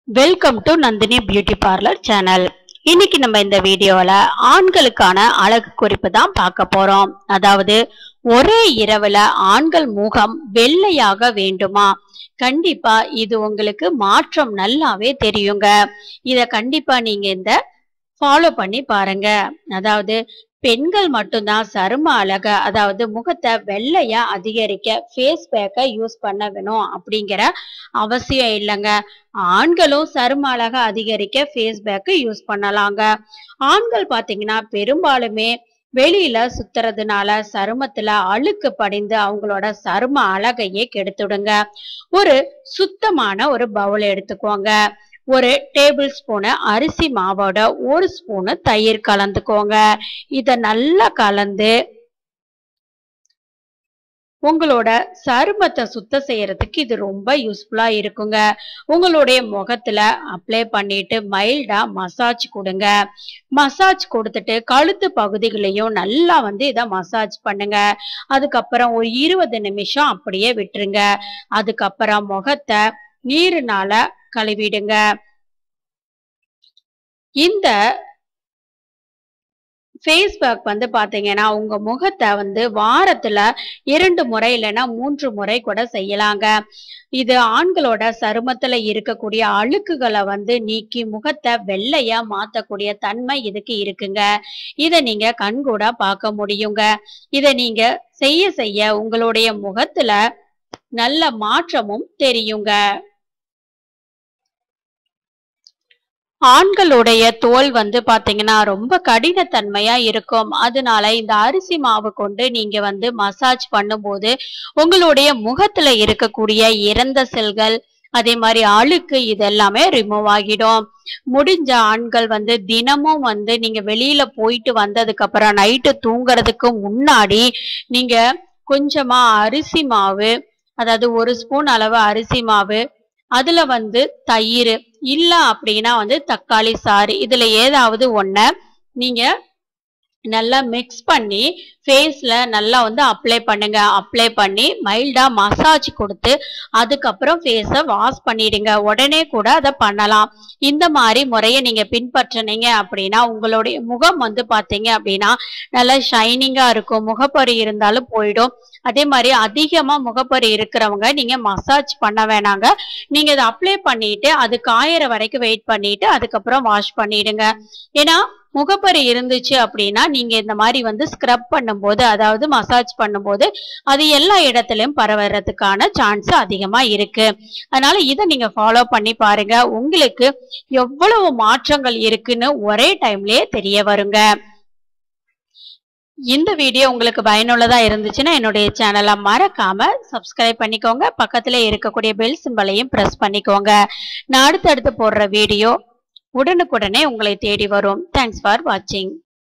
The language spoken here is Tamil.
welcome to Nandini beauty parlour channel இன்னைக்கு நம்ம இந்த வீடியோல ஆண்களுக்கான அழகு குறிப்பு தான் பார்க்க போறோம் அதாவது ஒரே இரவுல ஆண்கள் முகம் வெள்ளையாக வேண்டுமா கண்டிப்பா இது உங்களுக்கு மாற்றம் நல்லாவே தெரியுங்க இத கண்டிப்பா நீங்க இந்த ஃபாலோ பண்ணி பாருங்க அதாவது பெண்கள் மட்டும்தான் சரும அழக அதாவது முகத்தை வெள்ளையா அதிகரிக்க ஃபேஸ் பேக்கை யூஸ் பண்ண வேணும் அப்படிங்கிற அவசியம் இல்லைங்க ஆண்களும் சரும அழக அதிகரிக்க ஃபேஸ் பேக்கு யூஸ் பண்ணலாங்க ஆண்கள் பாத்தீங்கன்னா பெரும்பாலுமே வெளியில சுத்துறதுனால சருமத்துல அழுக்கு படிந்து அவங்களோட சரும அழகையே கெடுத்துடுங்க ஒரு சுத்தமான ஒரு பவுல் எடுத்துக்கோங்க ஒரு டேபிள் ஸ்பூனு அரிசி மாவோட ஒரு ஸ்பூனு தயிர் கலந்துக்கோங்க இத நல்லா கலந்து உங்களோட சருமத்தை சுத்தம் செய்யறதுக்கு இது ரொம்ப யூஸ்ஃபுல்லா இருக்குங்க உங்களுடைய முகத்துல அப்ளை பண்ணிட்டு மைல்டா மசாஜ் கொடுங்க மசாஜ் கொடுத்துட்டு கழுத்து பகுதிகளையும் நல்லா வந்து இதை மசாஜ் பண்ணுங்க அதுக்கப்புறம் ஒரு இருபது நிமிஷம் அப்படியே விட்டுருங்க அதுக்கப்புறம் முகத்தை நீருனால கழுவிடுங்க இந்த ஃபேஸ் பேக் வந்து பாத்தீங்கன்னா உங்க முகத்தை வந்து வாரத்துல இரண்டு முறை இல்லைன்னா மூன்று முறை கூட செய்யலாங்க இது ஆண்களோட சருமத்துல இருக்கக்கூடிய அழுக்குகளை வந்து நீக்கி முகத்தை வெள்ளையா மாத்தக்கூடிய தன்மை இதுக்கு இருக்குங்க இத நீங்க கண்கூடா பார்க்க முடியுங்க இத நீங்க செய்ய செய்ய உங்களுடைய முகத்துல நல்ல மாற்றமும் தெரியுங்க ஆண்களுடைய தோல் வந்து பாத்தீங்கன்னா ரொம்ப கடினத்தன்மையா இருக்கும் அதனால இந்த அரிசி மாவு கொண்டு நீங்க வந்து மசாஜ் பண்ணும்போது உங்களுடைய முகத்துல இருக்கக்கூடிய இறந்த செல்கள் அதே மாதிரி அழுக்கு இதெல்லாமே ரிமூவ் ஆகிடும் முடிஞ்ச ஆண்கள் வந்து தினமும் வந்து நீங்க வெளியில போயிட்டு வந்ததுக்கு அப்புறம் நைட்டு தூங்குறதுக்கு முன்னாடி நீங்க கொஞ்சமா அரிசி மாவு அதாவது ஒரு ஸ்பூன் அளவு அரிசி மாவு அதுல வந்து தயிர் இல்ல அப்படின்னா வந்து தக்காளி சாறு இதுல ஏதாவது ஒண்ண நீங்க நல்லா மிக்ஸ் பண்ணி ஃபேஸ்ல நல்லா வந்து அப்ளை பண்ணுங்க அப்ளை பண்ணி மைல்டா மசாஜ் கொடுத்து அதுக்கப்புறம் ஃபேஸை வாஷ் பண்ணிடுங்க உடனே கூட அதை பண்ணலாம் இந்த மாதிரி முறையை நீங்க பின்பற்றினீங்க அப்படின்னா உங்களுடைய முகம் வந்து பாத்தீங்க அப்படின்னா நல்லா ஷைனிங்கா இருக்கும் முகப்பரு இருந்தாலும் போயிடும் அதே மாதிரி அதிகமா முகப்பரு இருக்கிறவங்க நீங்க மசாஜ் பண்ண வேணாங்க நீங்க இதை அப்ளை பண்ணிட்டு அது காயற வரைக்கும் வெயிட் பண்ணிட்டு அதுக்கப்புறம் வாஷ் பண்ணிடுங்க ஏன்னா முகப்பரு இருந்துச்சு அப்படின்னா நீங்க இந்த மாதிரி வந்து ஸ்க்ரப் பண்ணும்போது அதாவது மசாஜ் பண்ணும்போது அது எல்லா இடத்துலயும் பரவறதுக்கான சான்ஸ் அதிகமா இருக்கு அதனால இதை நீங்க ஃபாலோ பண்ணி பாருங்க உங்களுக்கு எவ்வளவு மாற்றங்கள் இருக்குன்னு ஒரே டைம்லயே தெரிய வருங்க இந்த வீடியோ உங்களுக்கு பயனுள்ளதா இருந்துச்சுன்னா என்னுடைய சேனலை மறக்காம சப்ஸ்கிரைப் பண்ணிக்கோங்க பக்கத்துல இருக்கக்கூடிய பெல் சிம்பலையும் பிரஸ் பண்ணிக்கோங்க நான் அடுத்தடுத்து போடுற வீடியோ உடனுக்குடனே உங்களை தேடி வரும் தேங்க்ஸ் ஃபார் வாட்சிங்